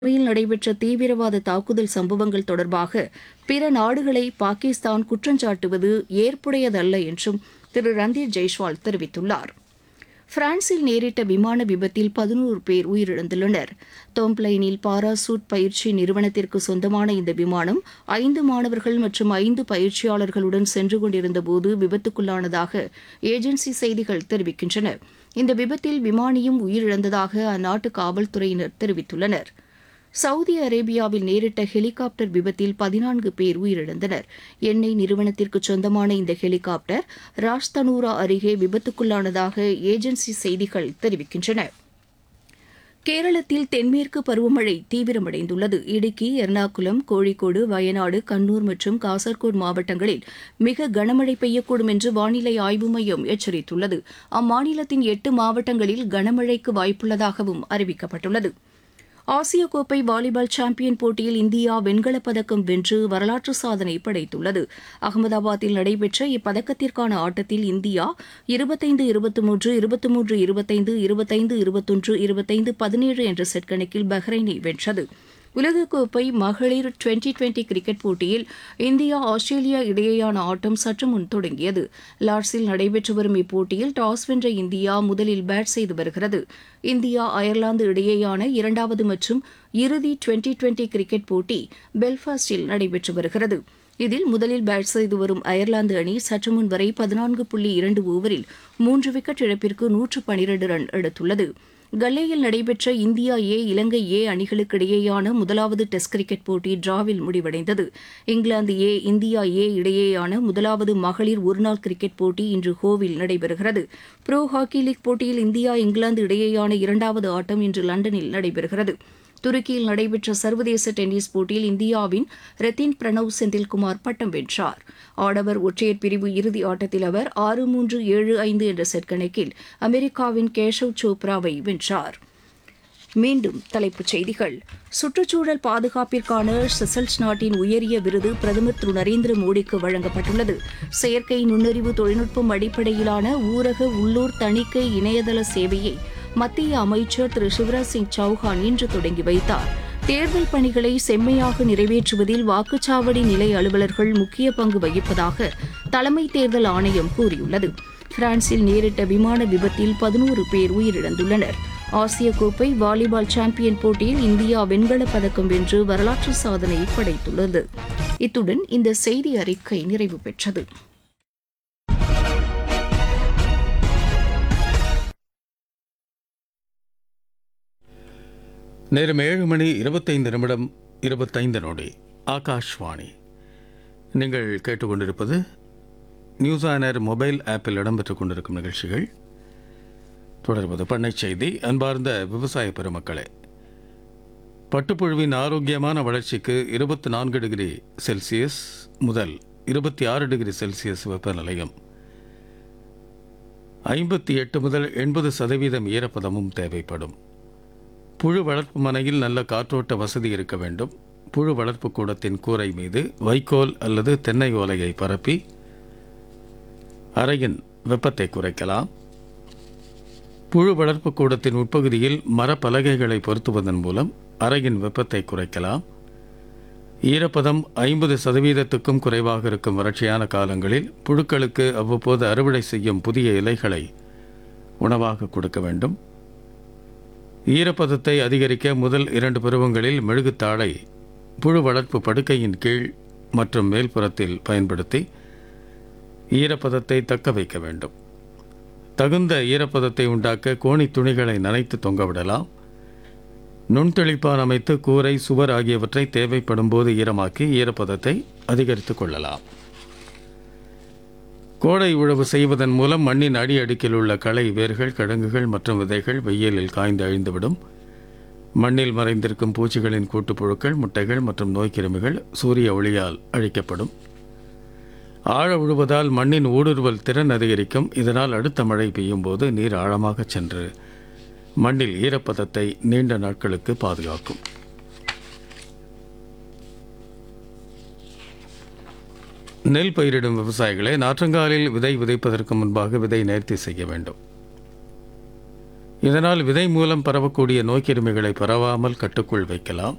யில் நடைபெற்ற தீவிரவாத தாக்குதல் சம்பவங்கள் தொடர்பாக பிற நாடுகளை பாகிஸ்தான் குற்றஞ்சாட்டுவது ஏற்புடையதல்ல என்றும் திரு ரந்தீர் ஜெய்ஸ்வால் தெரிவித்துள்ளார் பிரான்சில் நேரிட்ட விமான விபத்தில் பதினோரு பேர் உயிரிழந்துள்ளனர் டோம்ப்ளைனில் பாராசூட் பயிற்சி நிறுவனத்திற்கு சொந்தமான இந்த விமானம் ஐந்து மாணவர்கள் மற்றும் ஐந்து பயிற்சியாளர்களுடன் சென்று கொண்டிருந்தபோது விபத்துக்குள்ளானதாக ஏஜென்சி செய்திகள் தெரிவிக்கின்றன இந்த விபத்தில் விமானியும் உயிரிழந்ததாக அந்நாட்டு காவல்துறையினர் தெரிவித்துள்ளனர் சவுதி அரேபியாவில் நேரிட்ட ஹெலிகாப்டர் விபத்தில் பதினான்கு பேர் உயிரிழந்தனர் எண்ணெய் நிறுவனத்திற்கு சொந்தமான இந்த ஹெலிகாப்டர் ராஜ்தனூரா அருகே விபத்துக்குள்ளானதாக ஏஜென்சி செய்திகள் தெரிவிக்கின்றன கேரளத்தில் தென்மேற்கு பருவமழை தீவிரமடைந்துள்ளது இடுக்கி எர்ணாகுளம் கோழிக்கோடு வயநாடு கண்ணூர் மற்றும் காசர்கோடு மாவட்டங்களில் மிக கனமழை பெய்யக்கூடும் என்று வானிலை ஆய்வு மையம் எச்சரித்துள்ளது அம்மாநிலத்தின் எட்டு மாவட்டங்களில் கனமழைக்கு வாய்ப்புள்ளதாகவும் அறிவிக்கப்பட்டுள்ளது ஆசிய கோப்பை வாலிபால் சாம்பியன் போட்டியில் இந்தியா வெண்கலப் பதக்கம் வென்று வரலாற்று சாதனை படைத்துள்ளது அகமதாபாத்தில் நடைபெற்ற இப்பதக்கத்திற்கான ஆட்டத்தில் இந்தியா இருபத்தைந்து இருபத்தி மூன்று இருபத்தி மூன்று இருபத்தைந்து இருபத்தைந்து இருபத்தொன்று இருபத்தைந்து பதினேழு என்ற செட் கணக்கில் பஹ்ரைனை வென்றது உலகக்கோப்பை மகளிர் டுவெண்டி டுவெண்டி கிரிக்கெட் போட்டியில் இந்தியா ஆஸ்திரேலியா இடையேயான ஆட்டம் சற்று முன் தொடங்கியது லார்ட்ஸில் நடைபெற்று வரும் இப்போட்டியில் டாஸ் வென்ற இந்தியா முதலில் பேட் செய்து வருகிறது இந்தியா அயர்லாந்து இடையேயான இரண்டாவது மற்றும் இறுதி டுவெண்டி டுவெண்டி கிரிக்கெட் போட்டி பெல்ஃபாஸ்டில் நடைபெற்று வருகிறது இதில் முதலில் பேட் செய்து வரும் அயர்லாந்து அணி சற்று முன் வரை பதினான்கு புள்ளி இரண்டு ஓவரில் மூன்று விக்கெட் இழப்பிற்கு நூற்று பனிரண்டு ரன் எடுத்துள்ளது கல்லேயில் நடைபெற்ற இந்தியா ஏ இலங்கை ஏ அணிகளுக்கு இடையேயான முதலாவது டெஸ்ட் கிரிக்கெட் போட்டி டிராவில் முடிவடைந்தது இங்கிலாந்து ஏ இந்தியா ஏ இடையேயான முதலாவது மகளிர் ஒருநாள் கிரிக்கெட் போட்டி இன்று ஹோவில் நடைபெறுகிறது புரோ ஹாக்கி லீக் போட்டியில் இந்தியா இங்கிலாந்து இடையேயான இரண்டாவது ஆட்டம் இன்று லண்டனில் நடைபெறுகிறது துருக்கியில் நடைபெற்ற சர்வதேச டென்னிஸ் போட்டியில் இந்தியாவின் ரத்தின் பிரணவ் செந்தில்குமார் பட்டம் வென்றார் ஆடவர் ஒற்றையர் பிரிவு இறுதி ஆட்டத்தில் அவர் ஆறு மூன்று ஏழு ஐந்து என்ற செட் கணக்கில் அமெரிக்காவின் கேஷவ் சோப்ராவை வென்றார் மீண்டும் தலைப்புச் செய்திகள் சுற்றுச்சூழல் பாதுகாப்பிற்கான செசல்ஸ் நாட்டின் உயரிய விருது பிரதமர் திரு நரேந்திர மோடிக்கு வழங்கப்பட்டுள்ளது செயற்கை நுண்ணறிவு தொழில்நுட்பம் அடிப்படையிலான ஊரக உள்ளூர் தணிக்கை இணையதள சேவையை மத்திய அமைச்சர் திரு சிவராஜ் சிங் சௌஹான் இன்று தொடங்கி வைத்தார் தேர்தல் பணிகளை செம்மையாக நிறைவேற்றுவதில் வாக்குச்சாவடி நிலை அலுவலர்கள் முக்கிய பங்கு வகிப்பதாக தலைமை தேர்தல் ஆணையம் கூறியுள்ளது பிரான்சில் நேரிட்ட விமான விபத்தில் பதினோரு பேர் உயிரிழந்துள்ளனர் ஆசிய கோப்பை வாலிபால் சாம்பியன் போட்டியில் இந்தியா வெண்கலப் பதக்கம் வென்று வரலாற்று சாதனை படைத்துள்ளது இத்துடன் இந்த செய்தி அறிக்கை நிறைவு பெற்றது நேரம் ஏழு மணி இருபத்தைந்து நிமிடம் இருபத்தைந்து நொடி ஆகாஷ்வாணி நீங்கள் கேட்டுக்கொண்டிருப்பது நியூஸ் ஆனர் மொபைல் ஆப்பில் இடம்பெற்றுக் கொண்டிருக்கும் நிகழ்ச்சிகள் தொடர்வது பண்ணை செய்தி அன்பார்ந்த விவசாய பெருமக்களே பட்டுப்புழுவின் ஆரோக்கியமான வளர்ச்சிக்கு இருபத்தி நான்கு டிகிரி செல்சியஸ் முதல் இருபத்தி ஆறு டிகிரி செல்சியஸ் வெப்பநிலையும் ஐம்பத்தி எட்டு முதல் எண்பது சதவீதம் ஈரப்பதமும் தேவைப்படும் புழு வளர்ப்பு மனையில் நல்ல காற்றோட்ட வசதி இருக்க வேண்டும் புழு வளர்ப்பு கூடத்தின் கூரை மீது வைக்கோல் அல்லது தென்னை ஓலையை பரப்பி அறையின் வெப்பத்தை குறைக்கலாம் புழு வளர்ப்பு கூடத்தின் உட்பகுதியில் மரப்பலகைகளை பொருத்துவதன் மூலம் அறையின் வெப்பத்தை குறைக்கலாம் ஈரப்பதம் ஐம்பது சதவீதத்துக்கும் குறைவாக இருக்கும் வறட்சியான காலங்களில் புழுக்களுக்கு அவ்வப்போது அறுவடை செய்யும் புதிய இலைகளை உணவாக கொடுக்க வேண்டும் ஈரப்பதத்தை அதிகரிக்க முதல் இரண்டு பருவங்களில் மெழுகுத்தாளை புழு வளர்ப்பு படுக்கையின் கீழ் மற்றும் மேல்புறத்தில் பயன்படுத்தி ஈரப்பதத்தை தக்க வைக்க வேண்டும் தகுந்த ஈரப்பதத்தை உண்டாக்க கோணி துணிகளை நனைத்து தொங்கவிடலாம் நுண்தெளிப்பான் அமைத்து கூரை சுவர் ஆகியவற்றை தேவைப்படும் போது ஈரமாக்கி ஈரப்பதத்தை அதிகரித்துக் கொள்ளலாம் கோடை உழவு செய்வதன் மூலம் மண்ணின் அடி அடுக்கில் உள்ள களை வேர்கள் கிழங்குகள் மற்றும் விதைகள் வெயிலில் காய்ந்து அழிந்துவிடும் மண்ணில் மறைந்திருக்கும் பூச்சிகளின் கூட்டுப்புழுக்கள் முட்டைகள் மற்றும் நோய்க்கிருமிகள் சூரிய ஒளியால் அழிக்கப்படும் ஆழ உழுவதால் மண்ணின் ஊடுருவல் திறன் அதிகரிக்கும் இதனால் அடுத்த மழை பெய்யும் போது நீர் ஆழமாக சென்று மண்ணில் ஈரப்பதத்தை நீண்ட நாட்களுக்கு பாதுகாக்கும் நெல் பயிரிடும் விவசாயிகளை நாற்றங்காலில் விதை விதைப்பதற்கு முன்பாக விதை நேர்த்தி செய்ய வேண்டும் இதனால் விதை மூலம் பரவக்கூடிய நோய்க்கிருமிகளை பரவாமல் கட்டுக்குள் வைக்கலாம்